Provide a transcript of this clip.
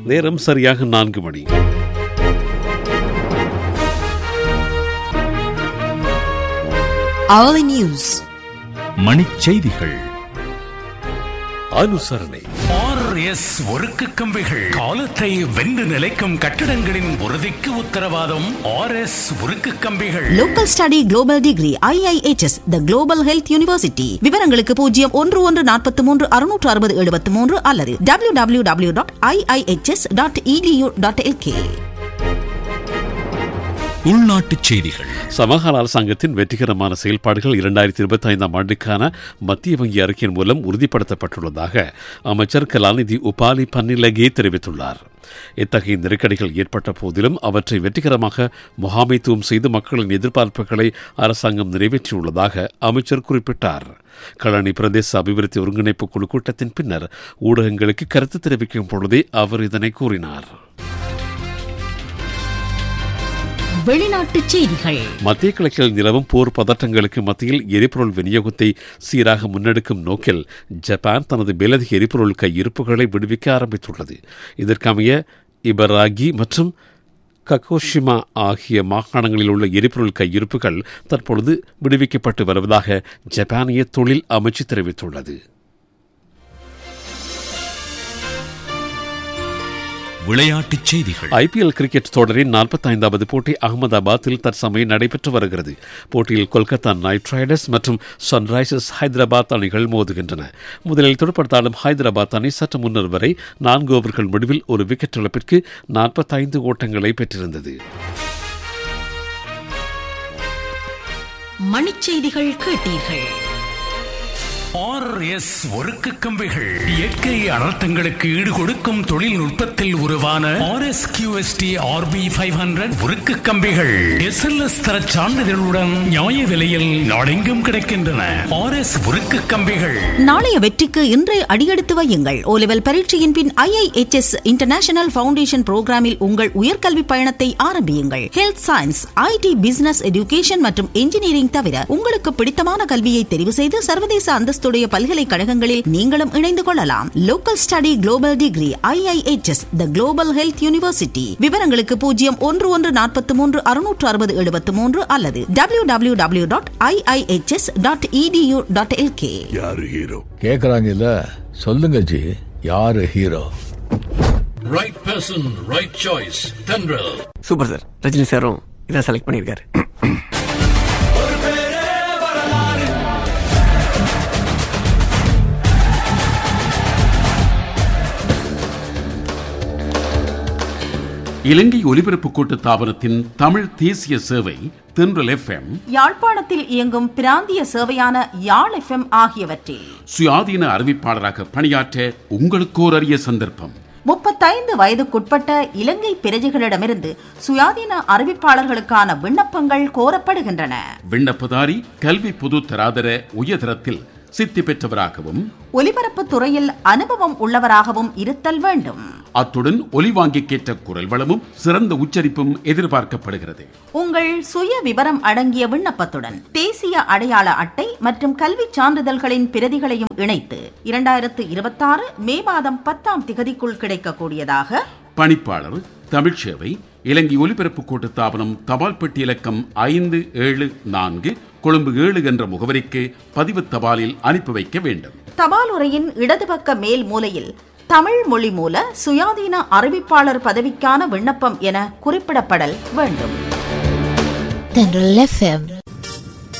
நேரம் சரியாக நான்கு மணி Hourly News. மணிச் செய்திகள் அனுசரணை ஆர்எஸ் ஒருக்கு கம்பிகள் காலத்தை வென்று நிலைக்கும் கட்டிடங்களின் உறுதிக்கு உத்தரவாதம் ஆர்எஸ் உருக்கு கம்பிகள் Local Study Global Degree IIHS The Global Health University விவரங்களுக்கு பூஜ்ஜியம் ஒன்று ஒன்று நாற்பத்தி மூன்று அறுநூற்று அறுபது எழுபத்தி மூன்று அல்லது W W W dot IIHS dot EDU dot LK உள்நாட்டுச் செய்திகள் சமகால அரசாங்கத்தின் வெற்றிகரமான செயல்பாடுகள் இரண்டாயிரத்தி இருபத்தி ஐந்தாம் ஆண்டுக்கான மத்திய வங்கி அறிக்கையின் மூலம் உறுதிப்படுத்தப்பட்டுள்ளதாக அமைச்சர் கலாநிதி உபாலி பன்னிலகே தெரிவித்துள்ளார் இத்தகைய நெருக்கடிகள் ஏற்பட்ட போதிலும் அவற்றை வெற்றிகரமாக முகாமைத்துவம் செய்து மக்களின் எதிர்பார்ப்புகளை அரசாங்கம் நிறைவேற்றியுள்ளதாக அமைச்சர் குறிப்பிட்டார் களனி பிரதேச அபிவிருத்தி ஒருங்கிணைப்பு குழு கூட்டத்தின் பின்னர் ஊடகங்களுக்கு கருத்து தெரிவிக்கும் பொழுதே அவர் இதனை கூறினார் வெளிநாட்டுச் செய்திகள் மத்திய கிழக்கில் நிலவும் போர் பதற்றங்களுக்கு மத்தியில் எரிபொருள் விநியோகத்தை சீராக முன்னெடுக்கும் நோக்கில் ஜப்பான் தனது மேலதிக எரிபொருள் கையிருப்புகளை விடுவிக்க ஆரம்பித்துள்ளது இதற்கமைய இபராகி மற்றும் கக்கோஷிமா ஆகிய மாகாணங்களில் உள்ள எரிபொருள் கையிருப்புகள் தற்பொழுது விடுவிக்கப்பட்டு வருவதாக ஜப்பானிய தொழில் அமைச்சு தெரிவித்துள்ளது விளையாட்டுச் செய்திகள் ஐபிஎல் கிரிக்கெட் தொடரின் நாற்பத்தைந்தாவது போட்டி அகமதாபாத்தில் தற்சமயம் நடைபெற்று வருகிறது போட்டியில் கொல்கத்தா நைட் ரைடர்ஸ் மற்றும் சன்ரைசர்ஸ் ஹைதராபாத் அணிகள் மோதுகின்றன முதலில் துடுப்படுத்தாடும் ஹைதராபாத் அணி சற்று முன்னர் வரை நான்கு ஓவர்கள் முடிவில் ஒரு விக்கெட் இழப்பிற்கு நாற்பத்தைந்து ஓட்டங்களை பெற்றிருந்தது மணிச் செய்திகள் கேட்டீர்கள் ஆர்எஸ் ஒருக்கு கம்பிகள் இயற்கை அனர்த்தங்களுக்கு ஈடு கொடுக்கும் தொழில்நுட்பத்தில் உருவான RS QST RP five hundred உருக்கு கம்பிகள் எஸ்எல்எஸ் தர சான்றிதழுடன் நியாய விலையில் நாடெங்கும் கிடைக்கின்றன ஆர்எஸ் உருக்கு கம்பிகள் நாளைய வெற்றிக்கு இன்றே அடியெடுத்து வையுங்கள் ஓ லெவல் பரீட்சையின் பின் ஐஐஹெச்எஸ் இன்டர்நேஷனல் ஃபவுண்டேஷன் புரோகிராமில் உங்கள் உயர்கல்வி பயணத்தை ஆரம்பியுங்கள் health science IT business education மற்றும் இன்ஜினியரிங் தவிர உங்களுக்கு பிடித்தமான கல்வியை தெரிவு செய்து சர்வதேச அந்தஸ்துடைய பல்கலைக்கழகங்களில் நீங்களும் இணைந்து கொள்ளலாம் local study global degree IIHS the global health university விவரங்களுக்கு பூஜ்ஜியம் ஒன்று ஒன்று நாற்பத்தி மூன்று அறுநூற்று அறுபது எழுபத்தி மூன்று அல்லது W W W dot IIHS dot EDU dot LK கேக்குறாங்கல்ல சொல்லுங்க ஜி யாரு hero right person right choice Thendral super sir Rajini சாரும் இதான் செலக்ட் பண்ணியிருக்காரு இலங்கை ஒலிபரப்பு கூட்டு தாபனத்தின் தமிழ் தேசிய சேவை தென்றல் எஃப்எம் யாழ்ப்பாணத்தில் இயங்கும் பிராந்திய சேவையான யாழ் எஃப்எம் ஆகியவற்றில் சுயாதீன அறிவிப்பாளராக பணியாற்ற உங்களுக்கு ஒரு அரிய சந்தர்ப்பம் முப்பத்தைந்து வயதுக்குட்பட்ட இலங்கை பிரஜைகளிடமிருந்து சுயாதீன அறிவிப்பாளர்களுக்கான விண்ணப்பங்கள் கோரப்படுகின்றன விண்ணப்பதாரி கல்வி பொது தராதர உயர்தரத்தில் சித்தி பெற்றவராகவும் ஒலிபரப்பு துறையில் அனுபவம் உள்ளவராகவும் இருத்தல் வேண்டும் அத்துடன் ஒலிவாங்கிக்கேற்ற குரல் வளமும் சிறந்த உச்சரிப்பும் எதிர்பார்க்கப்படுகிறது உங்கள் சுய விவரம் அடங்கிய விண்ணப்பத்துடன் தேசிய அடையாள அட்டை மற்றும் கல்விச் சான்றிதழ்களின் பிரதிகளையும் இணைத்து இரண்டாயிரத்து இருபத்தாறு மே மாதம் பத்தாம் திகதிக்குள் கிடைக்கக்கூடியதாக பணிப்பாளர் தமிழ் சேவை இலங்கை ஒலிபரப்பு கூட்டு தாபனம் தபால் பெட்டி இலக்கம் ஐந்து ஏழு நான்கு கொழும்பு ஏழு என்ற முகவரிக்கு பதிவு தபாலில் அனுப்பி வைக்க வேண்டும் தபால் உரையின் இடது பக்க மேல் மூலையில் தமிழ் மொழி மூல சுயாதீன அறிவிப்பாளர் பதவிக்கான விண்ணப்பம் என குறிப்பிடப்படல் வேண்டும் தென்றல் எஃப்எம்